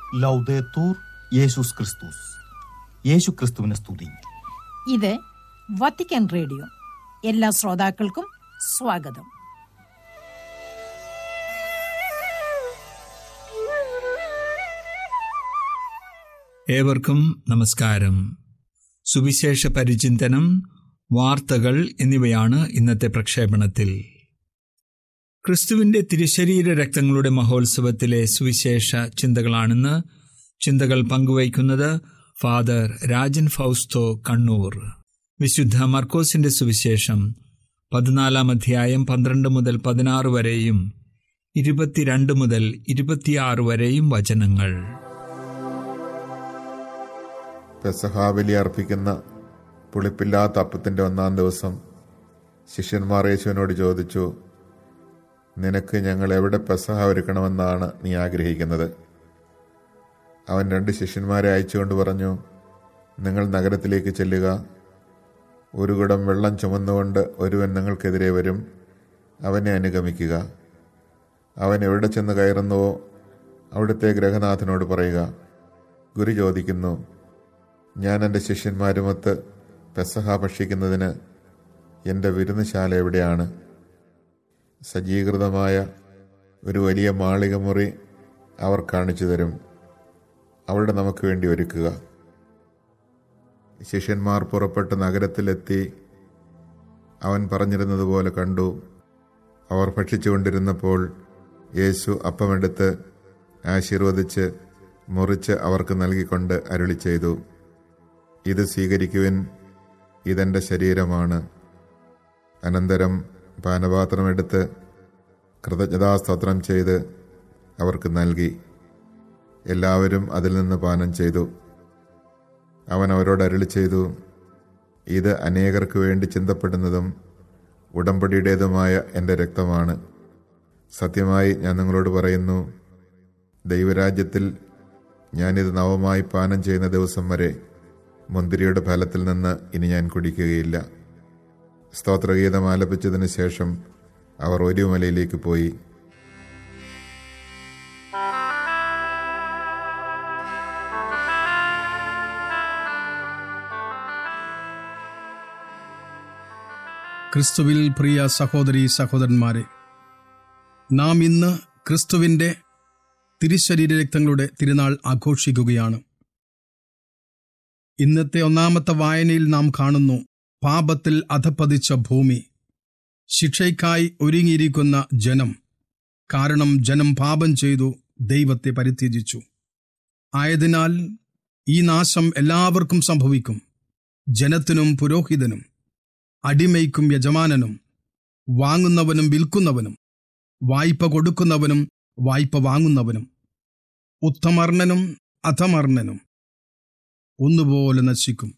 ലൗദേത്തൂർ യേശുസ് ക്രിസ്തുസ് യേശു ക്രിസ്തുവിനെ സ്തുതി ഇത് വത്തിക്കാൻ റേഡിയോ എല്ലാ ശ്രോതാക്കൾക്കും സ്വാഗതം ഏവർക്കും നമസ്കാരം സുവിശേഷ പരിചിന്തനം വാർത്തകൾ എന്നിവയാണ് ഇന്നത്തെ പ്രക്ഷേപണത്തിൽ ക്രിസ്തുവിന്റെ തിരുശരീര രക്തങ്ങളുടെ മഹോത്സവത്തിലെ സുവിശേഷ ചിന്തകളാണെന്ന് ചിന്തകൾ പങ്കുവയ്ക്കുന്നത് ഫാദർ രാജൻ ഫൗസ്തോ കണ്ണൂർ വിശുദ്ധ മർക്കോസിന്റെ സുവിശേഷം പതിനാലാം അധ്യായം പന്ത്രണ്ട് മുതൽ പതിനാറ് വരെയും ഇരുപത്തിരണ്ട് മുതൽ ഇരുപത്തിയാറ് വരെയും വചനങ്ങൾ പെസഹാബലി അർപ്പിക്കുന്ന പുളിപ്പില്ലാത്ത അപ്പത്തിൻ്റെ ഒന്നാം ദിവസം ശിഷ്യന്മാർ യേശുവിനോട് ചോദിച്ചു നിനക്ക് ഞങ്ങൾ എവിടെ പെസഹ ഒരുക്കണമെന്നാണ് നീ ആഗ്രഹിക്കുന്നത് അവൻ രണ്ട് ശിഷ്യന്മാരെ അയച്ചുകൊണ്ട് പറഞ്ഞു നിങ്ങൾ നഗരത്തിലേക്ക് ചെല്ലുക ഒരു കുടം വെള്ളം ചുമന്നുകൊണ്ട് ഒരുവൻ നിങ്ങൾക്കെതിരെ വരും അവനെ അനുഗമിക്കുക അവൻ എവിടെ ചെന്ന് കയറുന്നുവോ അവിടുത്തെ ഗ്രഹനാഥനോട് പറയുക ഗുരു ചോദിക്കുന്നു ഞാൻ എൻ്റെ ശിഷ്യന്മാരുമൊത്ത് പെസഹ ഭക്ഷിക്കുന്നതിന് എൻ്റെ വിരുന്നുശാല എവിടെയാണ് സജ്ജീകൃതമായ ഒരു വലിയ മാളിക മുറി അവർ കാണിച്ചു തരും അവിടെ നമുക്ക് വേണ്ടി ഒരുക്കുക ശിഷ്യന്മാർ പുറപ്പെട്ട് നഗരത്തിലെത്തി അവൻ പറഞ്ഞിരുന്നതുപോലെ കണ്ടു അവർ ഭക്ഷിച്ചുകൊണ്ടിരുന്നപ്പോൾ യേശു അപ്പമെടുത്ത് ആശീർവദിച്ച് മുറിച്ച് അവർക്ക് നൽകിക്കൊണ്ട് അരുളി ചെയ്തു ഇത് സ്വീകരിക്കുവിൻ ഇതെൻ്റെ ശരീരമാണ് അനന്തരം പാനപാത്രമെടുത്ത് കൃതജ്ഞതാസ്തോത്രം ചെയ്ത് അവർക്ക് നൽകി എല്ലാവരും അതിൽ നിന്ന് പാനം ചെയ്തു അവൻ അവരോട് അരുളി ചെയ്തു ഇത് അനേകർക്ക് വേണ്ടി ചിന്തപ്പെടുന്നതും ഉടമ്പടിയുടേതുമായ എൻ്റെ രക്തമാണ് സത്യമായി ഞാൻ നിങ്ങളോട് പറയുന്നു ദൈവരാജ്യത്തിൽ ഞാനിത് നവമായി പാനം ചെയ്യുന്ന ദിവസം വരെ മുന്തിരിയുടെ ഫലത്തിൽ നിന്ന് ഇനി ഞാൻ കുടിക്കുകയില്ല സ്തോത്രഗീതം ആലപിച്ചതിന് ശേഷം അവർ ഒരു മലയിലേക്ക് പോയി ക്രിസ്തുവിൽ പ്രിയ സഹോദരി സഹോദരന്മാരെ നാം ഇന്ന് ക്രിസ്തുവിന്റെ തിരുശരീര രക്തങ്ങളുടെ തിരുനാൾ ആഘോഷിക്കുകയാണ് ഇന്നത്തെ ഒന്നാമത്തെ വായനയിൽ നാം കാണുന്നു പാപത്തിൽ അധപ്പതിച്ച ഭൂമി ശിക്ഷയ്ക്കായി ഒരുങ്ങിയിരിക്കുന്ന ജനം കാരണം ജനം പാപം ചെയ്തു ദൈവത്തെ പരിത്യജിച്ചു ആയതിനാൽ ഈ നാശം എല്ലാവർക്കും സംഭവിക്കും ജനത്തിനും പുരോഹിതനും അടിമയ്ക്കും യജമാനനും വാങ്ങുന്നവനും വിൽക്കുന്നവനും വായ്പ കൊടുക്കുന്നവനും വായ്പ വാങ്ങുന്നവനും ഉത്തമർണനും അധമർണനും ഒന്നുപോലെ നശിക്കും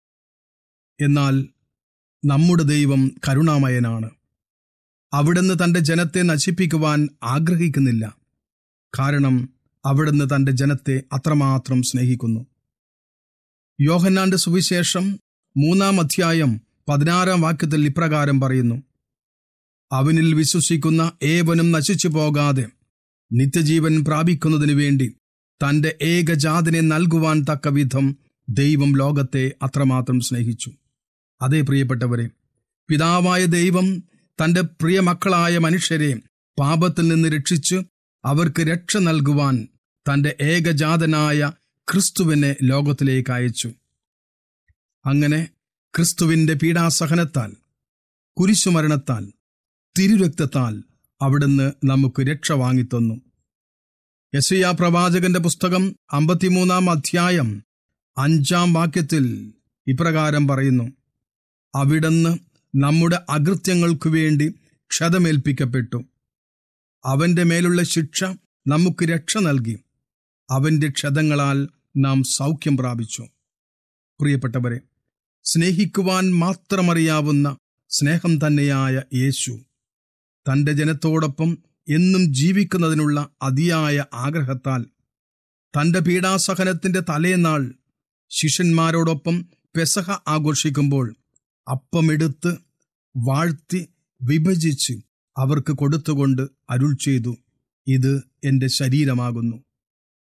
എന്നാൽ നമ്മുടെ ദൈവം കരുണാമയനാണ് അവിടുന്ന് തന്റെ ജനത്തെ നശിപ്പിക്കുവാൻ ആഗ്രഹിക്കുന്നില്ല കാരണം അവിടുന്ന് തന്റെ ജനത്തെ അത്രമാത്രം സ്നേഹിക്കുന്നു യോഹന്നാന്റെ സുവിശേഷം മൂന്നാം അധ്യായം പതിനാറാം വാക്യത്തിൽ ഇപ്രകാരം പറയുന്നു അവനിൽ വിശ്വസിക്കുന്ന ഏവനും നശിച്ചു പോകാതെ നിത്യജീവൻ പ്രാപിക്കുന്നതിനു വേണ്ടി തന്റെ ഏകജാതിനെ നൽകുവാൻ തക്ക വിധം ദൈവം ലോകത്തെ അത്രമാത്രം സ്നേഹിച്ചു അതേ പ്രിയപ്പെട്ടവരെ പിതാവായ ദൈവം തന്റെ പ്രിയമക്കളായ മനുഷ്യരെ പാപത്തിൽ നിന്ന് രക്ഷിച്ച് അവർക്ക് രക്ഷ നൽകുവാൻ തന്റെ ഏകജാതനായ ക്രിസ്തുവിനെ ലോകത്തിലേക്ക് അയച്ചു അങ്ങനെ ക്രിസ്തുവിന്റെ പീഡാസഹനത്താൽ കുരിശുമരണത്താൽ തിരുരക്തത്താൽ അവിടുന്ന് നമുക്ക് രക്ഷ വാങ്ങിത്തന്നു യശയ പ്രവാചകന്റെ പുസ്തകം അമ്പത്തിമൂന്നാം അധ്യായം അഞ്ചാം വാക്യത്തിൽ ഇപ്രകാരം പറയുന്നു അവിടുന്ന് നമ്മുടെ അകൃത്യങ്ങൾക്കു വേണ്ടി ക്ഷതമേൽപ്പിക്കപ്പെട്ടു അവന്റെ മേലുള്ള ശിക്ഷ നമുക്ക് രക്ഷ നൽകി അവന്റെ ക്ഷതങ്ങളാൽ നാം സൗഖ്യം പ്രാപിച്ചു പ്രിയപ്പെട്ടവരെ സ്നേഹിക്കുവാൻ മാത്രമറിയാവുന്ന സ്നേഹം തന്നെയായ യേശു തന്റെ ജനത്തോടൊപ്പം എന്നും ജീവിക്കുന്നതിനുള്ള അതിയായ ആഗ്രഹത്താൽ തന്റെ പീഡാസഹനത്തിന്റെ തലേനാൾ ശിഷ്യന്മാരോടൊപ്പം പെസഹ ആഘോഷിക്കുമ്പോൾ അപ്പമെടുത്ത് വാഴ്ത്തി വിഭജിച്ച് അവർക്ക് കൊടുത്തുകൊണ്ട് അരുൾ ചെയ്തു ഇത് എന്റെ ശരീരമാകുന്നു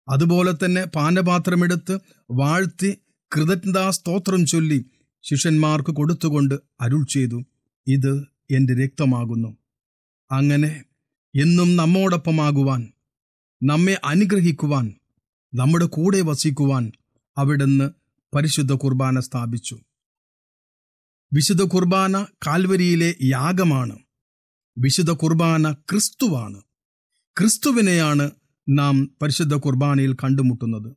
അതുപോലെ തന്നെ പാനപാത്രമെടുത്ത് വാഴ്ത്തി കൃതജ്ഞതാ സ്തോത്രം ചൊല്ലി ശിഷ്യന്മാർക്ക് കൊടുത്തുകൊണ്ട് അരുൾ ചെയ്തു ഇത് എന്റെ രക്തമാകുന്നു അങ്ങനെ എന്നും നമ്മോടൊപ്പമാകുവാൻ നമ്മെ അനുഗ്രഹിക്കുവാൻ നമ്മുടെ കൂടെ വസിക്കുവാൻ അവിടുന്ന് പരിശുദ്ധ കുർബാന സ്ഥാപിച്ചു വിശുദ്ധ കുർബാന കാൽവരിയിലെ യാഗമാണ് വിശുദ്ധ കുർബാന ക്രിസ്തുവാണ് ക്രിസ്തുവിനെയാണ് നാം പരിശുദ്ധ കുർബാനയിൽ കണ്ടുമുട്ടുന്നത്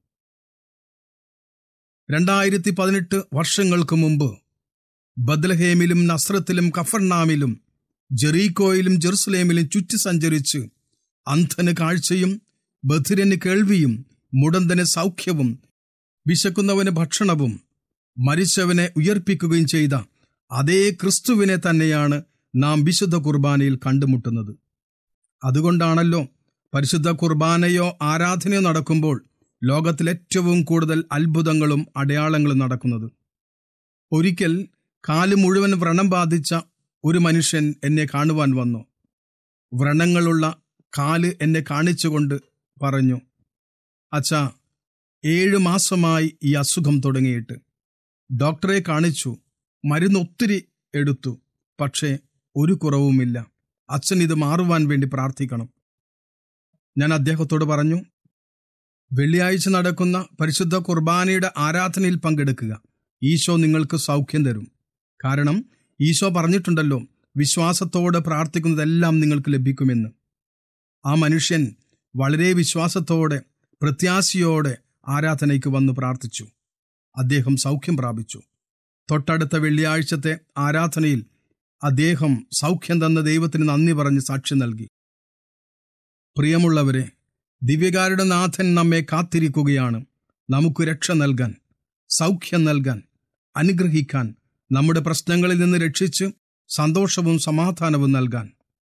രണ്ടായിരത്തി പതിനെട്ട് വർഷങ്ങൾക്ക് മുമ്പ് ബദ്ലഹേമിലും നസ്രത്തിലും കഫർനാമിലും ജെറീക്കോയിലും ജെറുസലേമിലും ചുറ്റി സഞ്ചരിച്ച് അന്ധന് കാഴ്ചയും ബധിരന് കേൾവിയും മുടന്തന് സൗഖ്യവും വിശക്കുന്നവന് ഭക്ഷണവും മരിച്ചവനെ ഉയർപ്പിക്കുകയും ചെയ്ത അതേ ക്രിസ്തുവിനെ തന്നെയാണ് നാം വിശുദ്ധ കുർബാനയിൽ കണ്ടുമുട്ടുന്നത് അതുകൊണ്ടാണല്ലോ പരിശുദ്ധ കുർബാനയോ ആരാധനയോ നടക്കുമ്പോൾ ലോകത്തിൽ ഏറ്റവും കൂടുതൽ അത്ഭുതങ്ങളും അടയാളങ്ങളും നടക്കുന്നത് ഒരിക്കൽ കാല് മുഴുവൻ വ്രണം ബാധിച്ച ഒരു മനുഷ്യൻ എന്നെ കാണുവാൻ വന്നു വ്രണങ്ങളുള്ള കാല് എന്നെ കാണിച്ചുകൊണ്ട് പറഞ്ഞു അച്ഛാ ഏഴു മാസമായി ഈ അസുഖം തുടങ്ങിയിട്ട് ഡോക്ടറെ കാണിച്ചു മരുന്ന് ഒത്തിരി എടുത്തു പക്ഷേ ഒരു കുറവുമില്ല അച്ഛൻ ഇത് മാറുവാൻ വേണ്ടി പ്രാർത്ഥിക്കണം ഞാൻ അദ്ദേഹത്തോട് പറഞ്ഞു വെള്ളിയാഴ്ച നടക്കുന്ന പരിശുദ്ധ കുർബാനയുടെ ആരാധനയിൽ പങ്കെടുക്കുക ഈശോ നിങ്ങൾക്ക് സൗഖ്യം തരും കാരണം ഈശോ പറഞ്ഞിട്ടുണ്ടല്ലോ വിശ്വാസത്തോടെ പ്രാർത്ഥിക്കുന്നതെല്ലാം നിങ്ങൾക്ക് ലഭിക്കുമെന്ന് ആ മനുഷ്യൻ വളരെ വിശ്വാസത്തോടെ പ്രത്യാശയോടെ ആരാധനയ്ക്ക് വന്ന് പ്രാർത്ഥിച്ചു അദ്ദേഹം സൗഖ്യം പ്രാപിച്ചു തൊട്ടടുത്ത വെള്ളിയാഴ്ചത്തെ ആരാധനയിൽ അദ്ദേഹം സൗഖ്യം തന്ന ദൈവത്തിന് നന്ദി പറഞ്ഞ് സാക്ഷ്യം നൽകി പ്രിയമുള്ളവരെ ദിവ്യകാരുടെ നാഥൻ നമ്മെ കാത്തിരിക്കുകയാണ് നമുക്ക് രക്ഷ നൽകാൻ സൗഖ്യം നൽകാൻ അനുഗ്രഹിക്കാൻ നമ്മുടെ പ്രശ്നങ്ങളിൽ നിന്ന് രക്ഷിച്ച് സന്തോഷവും സമാധാനവും നൽകാൻ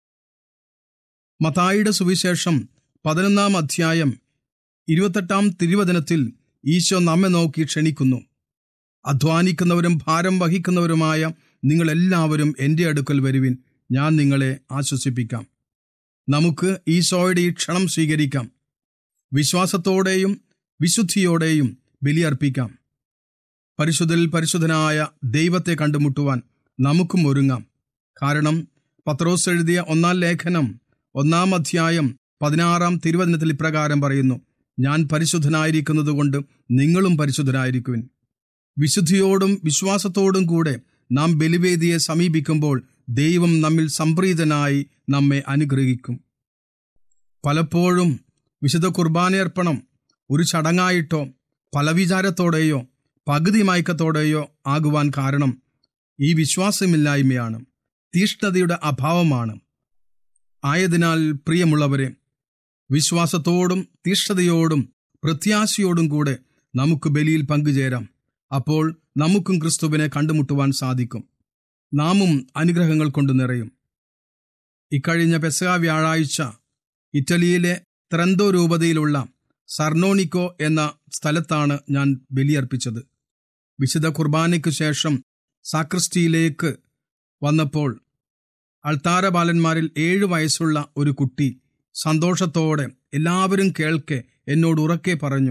മതായിയുടെ സുവിശേഷം പതിനൊന്നാം അധ്യായം ഇരുപത്തെട്ടാം തിരുവചനത്തിൽ ഈശോ നമ്മെ നോക്കി ക്ഷണിക്കുന്നു അധ്വാനിക്കുന്നവരും ഭാരം വഹിക്കുന്നവരുമായ നിങ്ങളെല്ലാവരും എൻ്റെ അടുക്കൽ വരുവിൻ ഞാൻ നിങ്ങളെ ആശ്വസിപ്പിക്കാം നമുക്ക് ഈശോയുടെ ഈ ക്ഷണം സ്വീകരിക്കാം വിശ്വാസത്തോടെയും വിശുദ്ധിയോടെയും ബലിയർപ്പിക്കാം പരിശുദ്ധൽ പരിശുദ്ധനായ ദൈവത്തെ കണ്ടുമുട്ടുവാൻ നമുക്കും ഒരുങ്ങാം കാരണം പത്രോസ് എഴുതിയ ഒന്നാം ലേഖനം ഒന്നാം അധ്യായം പതിനാറാം തിരുവചനത്തിൽ ഇപ്രകാരം പറയുന്നു ഞാൻ പരിശുദ്ധനായിരിക്കുന്നതുകൊണ്ട് നിങ്ങളും പരിശുദ്ധരായിരിക്കുവിൻ വിശുദ്ധിയോടും വിശ്വാസത്തോടും കൂടെ നാം ബലിവേദിയെ സമീപിക്കുമ്പോൾ ദൈവം നമ്മിൽ സംപ്രീതനായി നമ്മെ അനുഗ്രഹിക്കും പലപ്പോഴും വിശുദ്ധ കുർബാനയർപ്പണം ഒരു ചടങ്ങായിട്ടോ ഫലവിചാരത്തോടെയോ പകുതി മയക്കത്തോടെയോ ആകുവാൻ കാരണം ഈ വിശ്വാസമില്ലായ്മയാണ് തീഷ്ണതയുടെ അഭാവമാണ് ആയതിനാൽ പ്രിയമുള്ളവരെ വിശ്വാസത്തോടും തീഷ്ണതയോടും പ്രത്യാശയോടും കൂടെ നമുക്ക് ബലിയിൽ പങ്കുചേരാം അപ്പോൾ നമുക്കും ക്രിസ്തുവിനെ കണ്ടുമുട്ടുവാൻ സാധിക്കും നാമും അനുഗ്രഹങ്ങൾ കൊണ്ട് നിറയും ഇക്കഴിഞ്ഞ പെസക വ്യാഴാഴ്ച ഇറ്റലിയിലെ ത്രന്തോ രൂപതയിലുള്ള സർണോണിക്കോ എന്ന സ്ഥലത്താണ് ഞാൻ ബലിയർപ്പിച്ചത് വിശുദ്ധ കുർബാനയ്ക്കു ശേഷം സാക്രിസ്റ്റിയിലേക്ക് വന്നപ്പോൾ അൾത്താര ബാലന്മാരിൽ ഏഴു വയസ്സുള്ള ഒരു കുട്ടി സന്തോഷത്തോടെ എല്ലാവരും കേൾക്കെ എന്നോട് ഉറക്കെ പറഞ്ഞു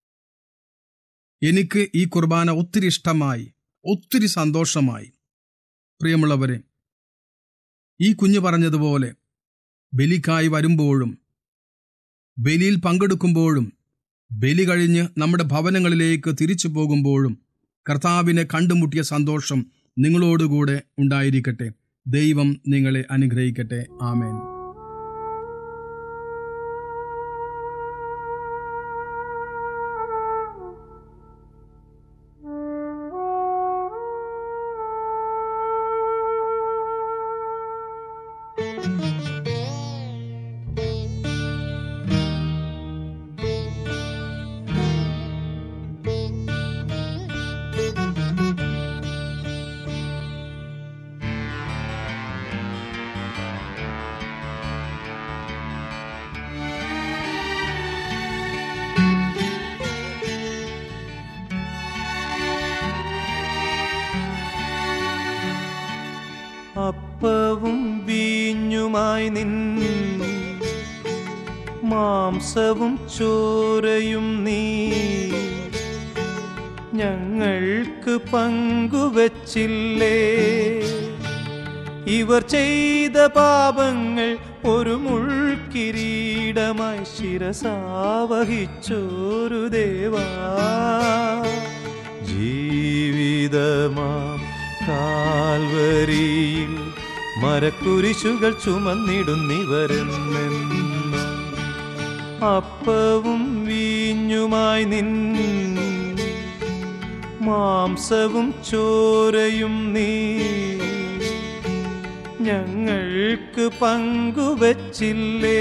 എനിക്ക് ഈ കുർബാന ഒത്തിരി ഇഷ്ടമായി ഒത്തിരി സന്തോഷമായി പ്രിയമുള്ളവരെ ഈ കുഞ്ഞു പറഞ്ഞതുപോലെ ബലിക്കായി വരുമ്പോഴും ബലിയിൽ പങ്കെടുക്കുമ്പോഴും ബലി കഴിഞ്ഞ് നമ്മുടെ ഭവനങ്ങളിലേക്ക് തിരിച്ചു പോകുമ്പോഴും കർത്താവിനെ കണ്ടുമുട്ടിയ സന്തോഷം നിങ്ങളോടുകൂടെ ഉണ്ടായിരിക്കട്ടെ ദൈവം നിങ്ങളെ അനുഗ്രഹിക്കട്ടെ ആമേൻ അപ്പവും വീഞ്ഞുമായി നിൻ മാംസവും ചോരയും നീ ഞങ്ങൾക്ക് പങ്കുവച്ചില്ലേ ഇവർ ചെയ്ത പാപങ്ങൾ ഒരു മുൾക്കിരീടമായി ശിരസാവഹിച്ചോരു ദേവാ ജീവിതമാം കാൽവരിയിൽ മരക്കുരിശുകൾ ചുമന്നിടുന്നിവരെന്നെന്നും അപ്പവും വീഞ്ഞുമായി നിൻ മാംസവും ചോരയും നീ ഞങ്ങൾക്ക് പങ്കുവച്ചില്ലേ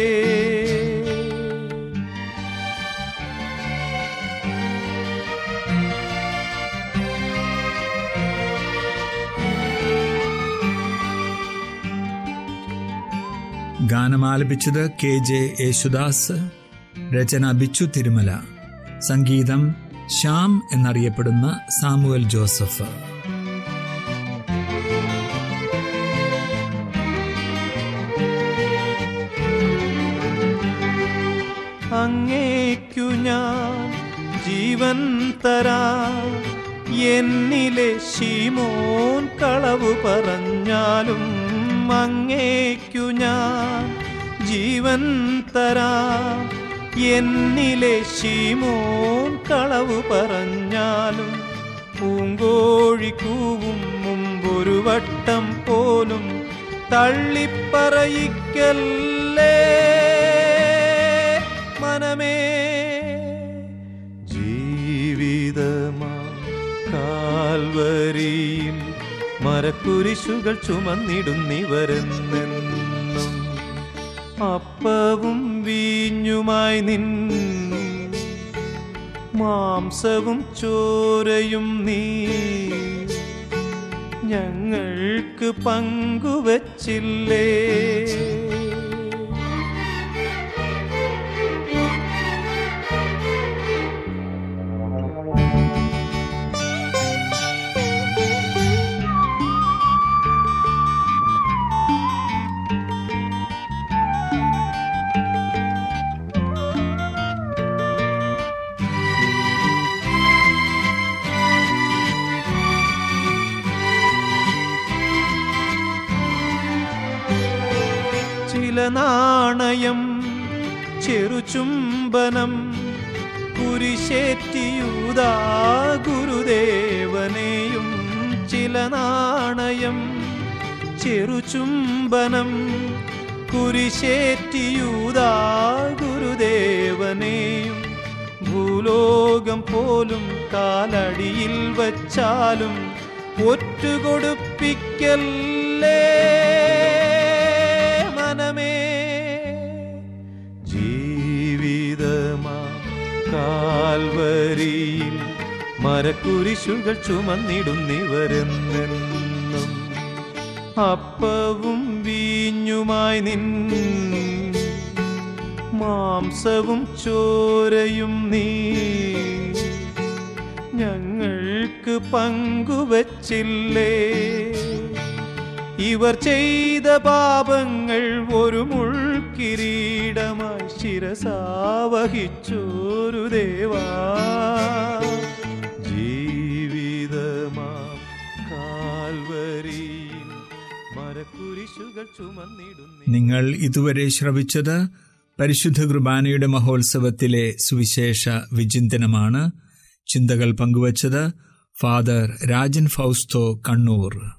ഗാനമാലപിച്ചത് കെ ജെ യേശുദാസ് രചന ബിച്ചു തിരുമല സംഗീതം ശ്യാം എന്നറിയപ്പെടുന്ന സാമുവൽ ജോസഫ് അങ്ങേക്കു ഞാൻ ജീവൻ തരാ എന്നിലെ ശീമോൻ കളവു പറഞ്ഞാലും അങ്ങേക്കു ഞാൻ ജീവൻ തരാ എന്നിലെ ശീമോൻ കളവു പറഞ്ഞാലും പൂങ്കോഴി കൂവും മുമ്പൊരു വട്ടം പോലും തള്ളിപ്പറയിക്കല്ലേ മനമേ ജീവിതമാ കാൽവരിയിൽ മരക്കുരിശുകൾ ചുമന്നിടുന്നിവരെന്നെന്നും അപ്പവും വീഞ്ഞുമായി നിൻ മാംസവും ചോരയും നീ ഞങ്ങൾക്ക് പങ്കുവച്ചില്ലേ ചില നാണയം ചെറുചുംബനം കുരിശേറ്റിയൂതാ ഗുരുദേവനെയും ചില നാണയം ചെറുചുംബനം കുരിശേറ്റിയൂതാ ഗുരുദേവനെയും ഭൂലോകം പോലും കാലടിയിൽ വച്ചാലും ഒറ്റുകൊടുപ്പിക്കല്ലേ മനമേ ജീവിതമാ കാൽവരിയിൽ മരക്കുരിശുകൾ ചുമന്നിടുന്നിവരെന്നെന്നും അപ്പവും വീഞ്ഞുമായി നിൻ മാംസവും ചോരയും നീ ഞങ്ങൾക്ക് പങ്കുവച്ചില്ലേ ഇവർ ചെയ്ത പാപങ്ങൾ ഒരു മുൾക്കിരീടമായി ശിരസാവഹിച്ചോരു ദേവാ ജീവിതമാം കാൽവരിയിൽ മരക്കുരിശുകൾ ചുമന്നിടുന്നി നിങ്ങൾ ഇതുവരെ ശ്രവിച്ചത് പരിശുദ്ധ കുർബാനയുടെ മഹോത്സവത്തിലെ സുവിശേഷ വിചിന്തനമാണ് ചിന്തകൾ പങ്കുവച്ചത് ഫാദർ രാജൻ ഫൗസ്തോ കണ്ണൂർ